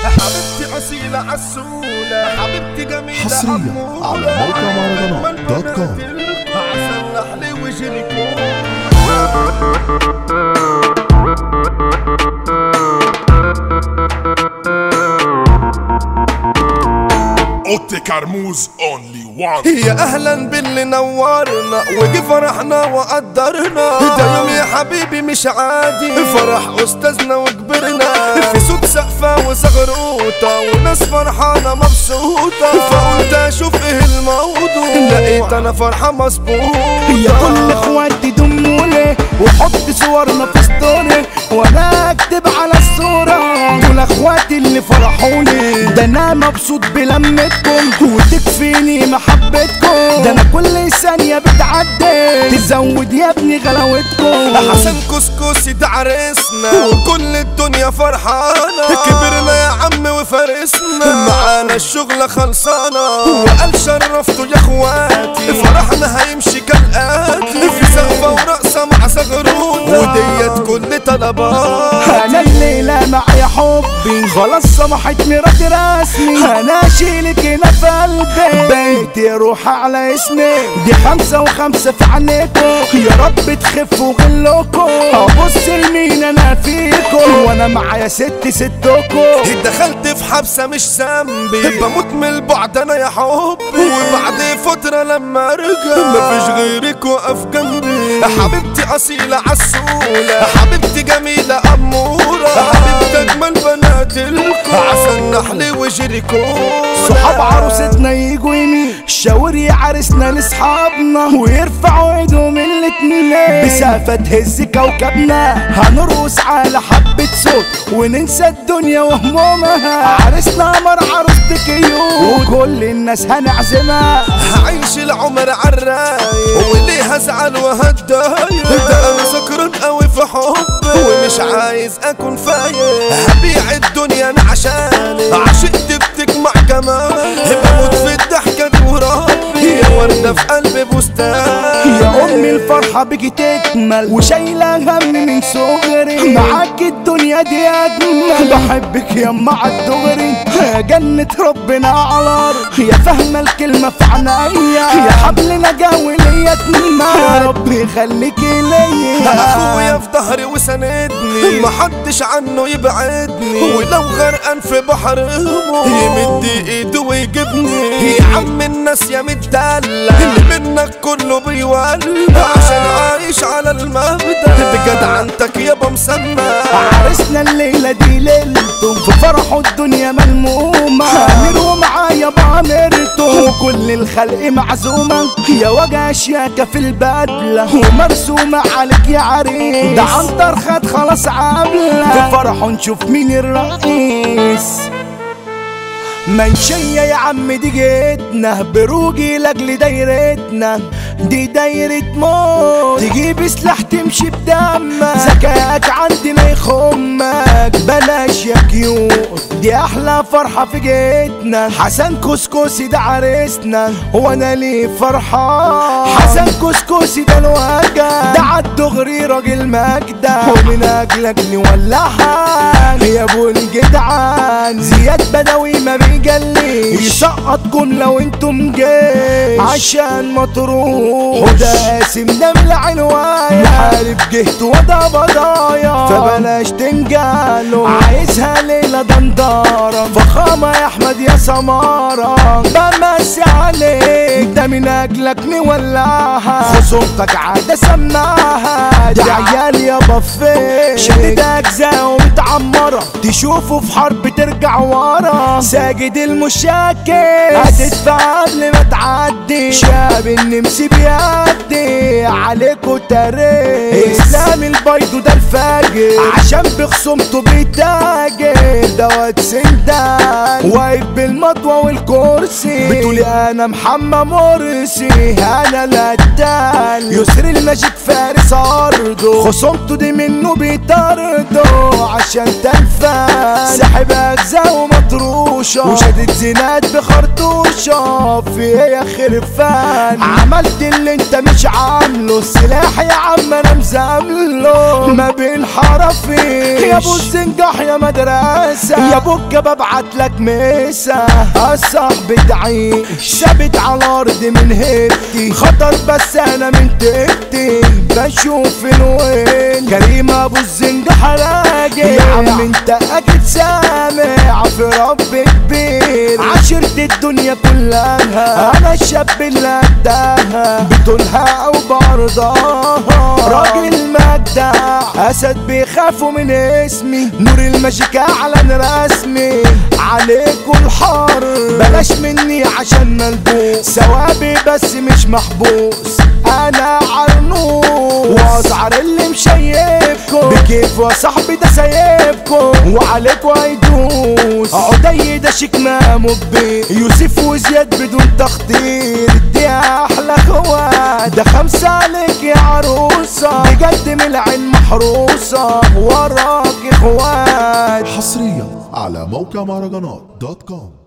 حبيبتي أصيلة عسولة حبيبتي جميلة حصرياً أمورة على موقع مهرجانات أجمل دوت كوم. بنات عسل نحلي وجريكون اوتي كرموز اونلي وان يا اهلا باللي نورنا وجي فرحنا وقدرنا ده يوم يا حبيبي مش عادي فرح استاذنا وكبرنا في صوت سقفة وزغروطة وناس فرحانة مبسوطة فقلت اشوف ايه الموضوع لقيت انا فرحة مظبوطة يا كل اخواتي دمولي وحط صورنا في ستوري وانا اكتب على الصورة دول اخواتي اللي فرحوني ده انا مبسوط بلمتكم وتكفيني محبتكم ده انا كل ثانية بتعدي تزود يا ابني غلاوتكم حسن كسكسي ده عريسنا وكل الدنيا فرحانة كبرنا يا عم وفارسنا معانا الشغلة خلصانة وقال شرفتوا يا اخواتي فرحنا هيمشي كالآتي في سقفة ورقصة مع زغروطة وديت كل طلبات انا الليلة معايا حبي خلاص سمحت مراتي رسمي انا اشيلك هنا في قلبي بيتي روح على اسمي دي خمسة وخمسة في عينيكم يا رب تخفوا غلكم ابص لمين انا فيكم وانا معايا ست ستكم دخلت في حبسة مش ذنبي بموت من البعد انا يا حبي وبعد فترة لما ارجع مفيش غيرك وقف جنبي حبيبتي اصيلة عسولة حبيبتي جميلة امورة حبيبتي اجمل بنات الكون عسل نحلي وجريكون صحاب عروستنا يجوا يمين شاور يا عرسنا لاصحابنا ويرفعوا ايدهم الاتنين بسافة تهز كوكبنا هنرقص على حبة صوت وننسى الدنيا وهمومها عرسنا قمر عروستك يوم وكل الناس هنعزمها هعيش العمر عالرايق وليه هزعل وهتضايق ده انا سكران قوي في حبي ومش عايز اكون فايق هبيع الدنيا انا عشانك عشقت بتجمع جمالك بموت في الضحكة دي وربي يا وردة في قلبي بستان يا امي الفرحة بيكي تكمل وشايلة هم من صغري معاك الدنيا دي اجمل بحبك يا مع الدغري يا جنة ربنا على الارض يا فاهمة الكلمة في عينيا يا حبل نجاوي ليا تنمى يا رب يخليكي ليا اخويا في ظهري وسندني محدش عنه يبعدني ولو غرقان في بحر هموم يمد ايده ويجيبني يا عم الناس يا متدلع اللي منك كله بيولع عشان عايش على المبدأ بجدعنتك يابا مسمى عرسنا الليلة دي ليلته في فرحه الدنيا ملمومة أمير معايا بعمرته وكل الخلق معزومة يا وجع شياكة في البدلة ومرسومة عليك يا عريس ده عنتر خد خلاص عاملة في فرحه نشوف مين الرئيس منشية يا عم دي جيتنا بروجي لاجل دايرتنا دي دايرة موت تجيب سلاح تمشي بدمك ذكائك عندنا يخمك بلاش يا كيوت دي احلى فرحة في جيتنا حسن كسكسي ده عريسنا وانا ليه فرحان حسن كسكسي ده الوجع ده عالدغري راجل مجدة ومن اجلك نولعها يا ابو الجدعان زياد بدوي ما بيجليش يسقطكم لو انتم جيش عشان ما تروح وده قاسم ده من العنواية محارب جهت وده بضايا فبلاش تنجاله عايزها ليلة دندارة فخامة يا احمد يا سمارة بمسي عليك ده من اجلك نولعها خصومتك عادة سماها دي عيال يا بفيه شدد اجزاء ومتعمرة تشوفه في حرب ترجع ورا ساجد المشاكل هتدفع قبل ما تعدي شاب النمسي بيدي عليكوا تاريخ اسلام البيض ده الفاجر عشان بخصومته بيتاجر دوت سندان واقف بالمطوة والكرسي بتقولي انا محمد مرسي انا القتال يسري الماجيك فارس ارضه خصومته دي منه بيطرده عشان تنفع ساحب اجزاء ومطروش محروشة وشدت زينات بخرطوشة في ايه يا خرفان عملت اللي انت مش عامله السلاح يا عم انا مزامله ما بين حرفي يا ابو السنجح يا مدرسة يا ابوك ببعت لك مسا الصاحب تعيش ثابت على الارض من هبتي خطر بس انا من تبتي بشوف الوين كريم ابو الزنجح راجع يا عم انت اكيد سامع في رب كبير عشرة الدنيا كلها انا الشاب اللي قدها بطولها او برضاها راجل مجدع اسد بيخافوا من اسمي نور المشيكا على رسمي عليكوا الحر بلاش مني عشان ملبوس ثوابي بس مش محبوس انا عرنوس واسعر اللي مشيبكم بكيف وصاحبي ده سايبكم وعليكوا هيدوس عدي ده شيك مامو كبير يوسف وزياد بدون تخطير دي احلى خوات ده خمسة عليك يا عروسة بجد من العين محروسة وراك اخوات حصريا على موقع مهرجانات دوت كوم